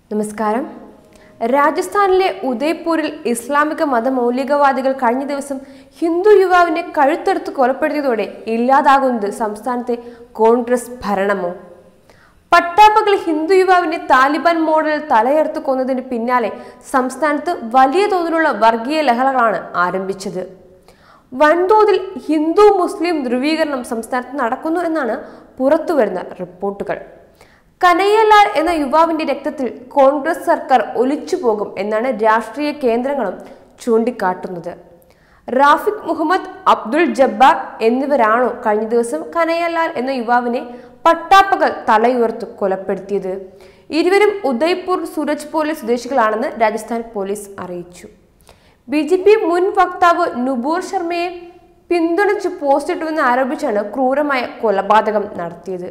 നമസ്കാരം രാജസ്ഥാനിലെ ഉദയ്പൂരിൽ ഇസ്ലാമിക മതമൗലികവാദികൾ കഴിഞ്ഞ ദിവസം ഹിന്ദു യുവാവിനെ കഴുത്തെടുത്ത് കൊലപ്പെടുത്തിയതോടെ ഇല്ലാതാകുന്നത് സംസ്ഥാനത്തെ കോൺഗ്രസ് ഭരണമോ പട്ടാപ്പകൽ ഹിന്ദു യുവാവിനെ താലിബാൻ മോഡലിൽ തലയെടുത്ത് കൊന്നതിന് പിന്നാലെ സംസ്ഥാനത്ത് വലിയ തോതിലുള്ള വർഗീയ ലഹളകളാണ് ആരംഭിച്ചത് വൻതോതിൽ ഹിന്ദു മുസ്ലിം ധ്രുവീകരണം സംസ്ഥാനത്ത് നടക്കുന്നു എന്നാണ് പുറത്തുവരുന്ന റിപ്പോർട്ടുകൾ കനയ്യലാൽ എന്ന യുവാവിന്റെ രക്തത്തിൽ കോൺഗ്രസ് സർക്കാർ ഒലിച്ചു പോകും എന്നാണ് രാഷ്ട്രീയ കേന്ദ്രങ്ങളും ചൂണ്ടിക്കാട്ടുന്നത് റാഫിഖ് മുഹമ്മദ് അബ്ദുൾ ജബ്ബാർ എന്നിവരാണോ കഴിഞ്ഞ ദിവസം കനയ്യലാൽ എന്ന യുവാവിനെ പട്ടാപ്പകൽ തലയുയർത്ത് കൊലപ്പെടുത്തിയത് ഇരുവരും ഉദയ്പൂർ സൂരജ് പോലീസ് സ്വദേശികളാണെന്ന് രാജസ്ഥാൻ പോലീസ് അറിയിച്ചു ബി ജെ പി മുൻ വക്താവ് നുബൂർ ശർമ്മയെ പിന്തുണച്ച് പോസ്റ്റിട്ടുവെന്ന് ആരോപിച്ചാണ് ക്രൂരമായ കൊലപാതകം നടത്തിയത്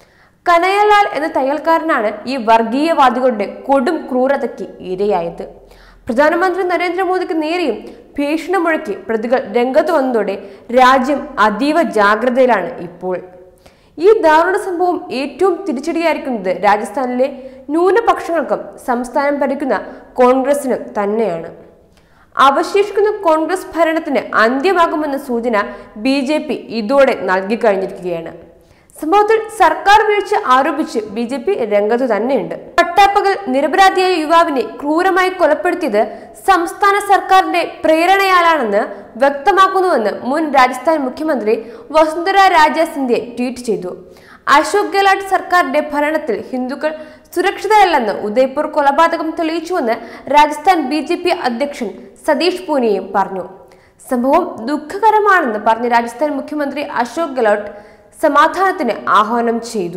കനയലാൽ എന്ന തയ്യൽക്കാരനാണ് ഈ വർഗീയവാദികളുടെ കൊടും ക്രൂരതയ്ക്ക് ഇരയായത് പ്രധാനമന്ത്രി നരേന്ദ്രമോദിക്ക് നേരെയും ഭീഷണി മുഴക്കി പ്രതികൾ രംഗത്ത് വന്നതോടെ രാജ്യം അതീവ ജാഗ്രതയിലാണ് ഇപ്പോൾ ഈ ദാരുണ സംഭവം ഏറ്റവും തിരിച്ചടിയായിരിക്കുന്നത് രാജസ്ഥാനിലെ ന്യൂനപക്ഷങ്ങൾക്കും സംസ്ഥാനം ഭരിക്കുന്ന കോൺഗ്രസിനും തന്നെയാണ് അവശേഷിക്കുന്ന കോൺഗ്രസ് ഭരണത്തിന് അന്ത്യമാകുമെന്ന സൂചന ബി ജെ പി ഇതോടെ നൽകിക്കഴിഞ്ഞിരിക്കുകയാണ് സംഭവത്തിൽ സർക്കാർ വീഴ്ച ആരോപിച്ച് ബി ജെ പി രംഗത്തു തന്നെയുണ്ട് പട്ടാപ്പകൽ നിരപരാധിയായ യുവാവിനെ ക്രൂരമായി കൊലപ്പെടുത്തിയത് സംസ്ഥാന സർക്കാരിന്റെ പ്രേരണയാലാണെന്ന് വ്യക്തമാക്കുന്നുവെന്ന് മുൻ രാജസ്ഥാൻ മുഖ്യമന്ത്രി വസുന്ധര രാജ സിന്ധ്യ ട്വീറ്റ് ചെയ്തു അശോക് ഗെഹ്ലോട്ട് സർക്കാരിന്റെ ഭരണത്തിൽ ഹിന്ദുക്കൾ സുരക്ഷിതരല്ലെന്ന് ഉദയ്പൂർ കൊലപാതകം തെളിയിച്ചുവെന്ന് രാജസ്ഥാൻ ബി ജെ പി അധ്യക്ഷൻ സതീഷ് പൂനിയും പറഞ്ഞു സംഭവം ദുഃഖകരമാണെന്ന് പറഞ്ഞ രാജസ്ഥാൻ മുഖ്യമന്ത്രി അശോക് ഗെഹ്ലോട്ട് സമാധാനത്തിന് ആഹ്വാനം ചെയ്തു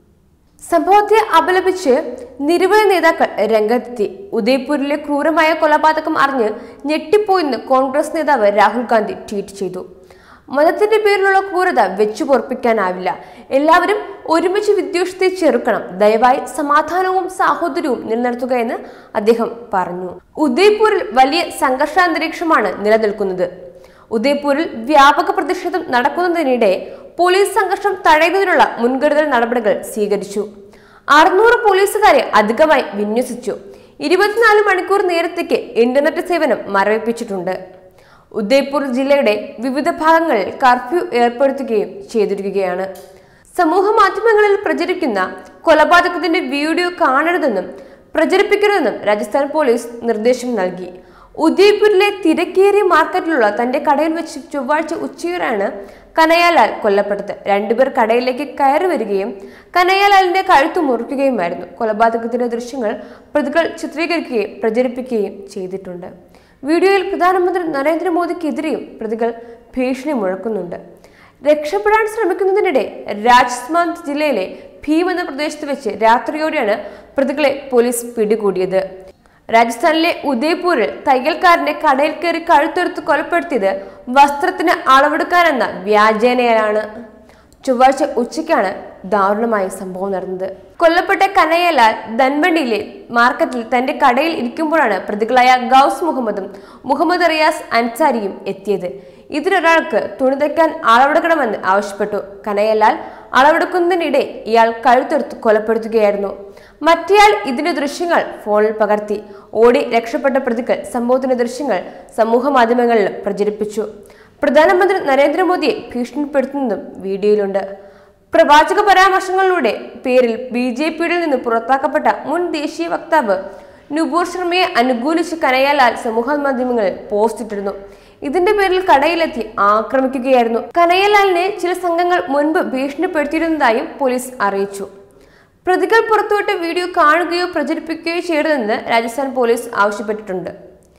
സംഭവത്തെ അപലപിച്ച് നിരവധി നേതാക്കൾ രംഗത്തെത്തി ഉദയ്പൂരിലെ ക്രൂരമായ കൊലപാതകം അറിഞ്ഞ് ഞെട്ടിപ്പോയെന്ന് കോൺഗ്രസ് നേതാവ് രാഹുൽ ഗാന്ധി ട്വീറ്റ് ചെയ്തു മതത്തിന്റെ പേരിലുള്ള ക്രൂരത വെച്ചു പൊറപ്പിക്കാനാവില്ല എല്ലാവരും ഒരുമിച്ച് വിദ്വേഷത്തെ ചെറുക്കണം ദയവായി സമാധാനവും സാഹോദര്യവും നിലനിർത്തുക എന്ന് അദ്ദേഹം പറഞ്ഞു ഉദയ്പൂരിൽ വലിയ സംഘർഷാന്തരീക്ഷമാണ് നിലനിൽക്കുന്നത് ഉദയ്പൂരിൽ വ്യാപക പ്രതിഷേധം നടക്കുന്നതിനിടെ പോലീസ് സംഘർഷം തടയുന്നതിനുള്ള മുൻകരുതൽ നടപടികൾ സ്വീകരിച്ചു അറുന്നൂറ് പോലീസുകാരെ അധികമായി വിന്യസിച്ചു ഇരുപത്തിനാല് മണിക്കൂർ നേരത്തേക്ക് ഇന്റർനെറ്റ് സേവനം മരവിപ്പിച്ചിട്ടുണ്ട് ഉദയ്പൂർ ജില്ലയുടെ വിവിധ ഭാഗങ്ങളിൽ കർഫ്യൂ ഏർപ്പെടുത്തുകയും ചെയ്തിരിക്കുകയാണ് സമൂഹ മാധ്യമങ്ങളിൽ പ്രചരിക്കുന്ന കൊലപാതകത്തിന്റെ വീഡിയോ കാണരുതെന്നും പ്രചരിപ്പിക്കരുതെന്നും രാജസ്ഥാൻ പോലീസ് നിർദ്ദേശം നൽകി ഉദയ്പൂരിലെ തിരക്കേറിയ മാർക്കറ്റിലുള്ള തന്റെ കടയിൽ വെച്ച് ചൊവ്വാഴ്ച ഉച്ചയോടെയാണ് കനയാലാൽ കൊല്ലപ്പെട്ടത് രണ്ടുപേർ കടയിലേക്ക് കയറി വരികയും കനയാലാലിന്റെ കഴുത്ത് മുറിക്കുകയുമായിരുന്നു കൊലപാതകത്തിന്റെ ദൃശ്യങ്ങൾ പ്രതികൾ ചിത്രീകരിക്കുകയും പ്രചരിപ്പിക്കുകയും ചെയ്തിട്ടുണ്ട് വീഡിയോയിൽ പ്രധാനമന്ത്രി നരേന്ദ്രമോദിക്കെതിരെയും പ്രതികൾ ഭീഷണി മുഴക്കുന്നുണ്ട് രക്ഷപ്പെടാൻ ശ്രമിക്കുന്നതിനിടെ രാജ്സ്മാന്ത് ജില്ലയിലെ ഭീം എന്ന പ്രദേശത്ത് വെച്ച് രാത്രിയോടെയാണ് പ്രതികളെ പോലീസ് പിടികൂടിയത് രാജസ്ഥാനിലെ ഉദയ്പൂരിൽ തയ്യൽക്കാരനെ കടയിൽ കയറി കഴുത്തെടുത്ത് കൊലപ്പെടുത്തിയത് വസ്ത്രത്തിന് അളവെടുക്കാനെന്ന വ്യാജേനയാണ് ചൊവ്വാഴ്ച ഉച്ചയ്ക്കാണ് ദാരുണമായ സംഭവം നടന്നത് കൊല്ലപ്പെട്ട കനയ്യലാൽ ധൻവണ്ടിയിലെ മാർക്കറ്റിൽ തന്റെ കടയിൽ ഇരിക്കുമ്പോഴാണ് പ്രതികളായ ഗൗസ് മുഹമ്മദും മുഹമ്മദ് റിയാസ് അൻസാരിയും എത്തിയത് ഇതിലൊരാൾക്ക് തുണി തയ്ക്കാൻ അളവെടുക്കണമെന്ന് ആവശ്യപ്പെട്ടു കനയ്യലാൽ അളവെടുക്കുന്നതിനിടെ ഇയാൾ കഴുത്തെടുത്ത് കൊലപ്പെടുത്തുകയായിരുന്നു മറ്റേയാൾ ഇതിന്റെ ദൃശ്യങ്ങൾ ഫോണിൽ പകർത്തി ഓടി രക്ഷപ്പെട്ട പ്രതികൾ സംഭവത്തിന്റെ ദൃശ്യങ്ങൾ സമൂഹ മാധ്യമങ്ങളിൽ പ്രചരിപ്പിച്ചു പ്രധാനമന്ത്രി നരേന്ദ്രമോദിയെ ഭീഷണിപ്പെടുത്തുന്നതും വീഡിയോയിലുണ്ട് പ്രവാചക പരാമർശങ്ങളിലൂടെ പേരിൽ ബി ജെ പിയുടെ നിന്ന് പുറത്താക്കപ്പെട്ട മുൻ ദേശീയ വക്താവ് നുപൂർ ശർമ്മയെ അനുകൂലിച്ച് കനയ്യലാൽ സമൂഹ മാധ്യമങ്ങളിൽ പോസ്റ്റ് ഇട്ടിരുന്നു ഇതിന്റെ പേരിൽ കടയിലെത്തി ആക്രമിക്കുകയായിരുന്നു കനയ്യലാലിനെ ചില സംഘങ്ങൾ മുൻപ് ഭീഷണിപ്പെടുത്തിയിരുന്നതായും പോലീസ് അറിയിച്ചു പ്രതികൾ പുറത്തുവിട്ട വീഡിയോ കാണുകയോ പ്രചരിപ്പിക്കുകയോ ചെയ്യരുതെന്ന് രാജസ്ഥാൻ പോലീസ് ആവശ്യപ്പെട്ടിട്ടുണ്ട്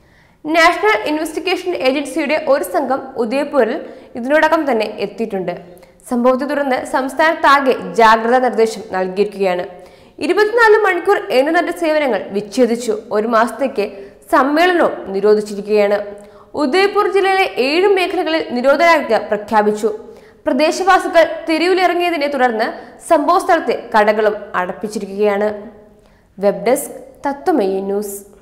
നാഷണൽ ഇൻവെസ്റ്റിഗേഷൻ ഏജൻസിയുടെ ഒരു സംഘം ഉദയപൂരിൽ ഇതിനോടകം തന്നെ എത്തിയിട്ടുണ്ട് സംഭവത്തെ തുടർന്ന് സംസ്ഥാനത്താകെ ജാഗ്രതാ നിർദ്ദേശം നൽകിയിരിക്കുകയാണ് ഇരുപത്തിനാല് മണിക്കൂർ ഇന്റർനെറ്റ് സേവനങ്ങൾ വിച്ഛേദിച്ചു ഒരു മാസത്തേക്ക് സമ്മേളനവും നിരോധിച്ചിരിക്കുകയാണ് ഉദയ്പൂർ ജില്ലയിലെ ഏഴ് മേഖലകളിൽ നിരോധനാജ്ഞ പ്രഖ്യാപിച്ചു പ്രദേശവാസികൾ തെരുവിലിറങ്ങിയതിനെ തുടർന്ന് സംഭവസ്ഥലത്തെ കടകളും അടപ്പിച്ചിരിക്കുകയാണ് വെബ് ഡെസ്ക് തത്വമയി ന്യൂസ്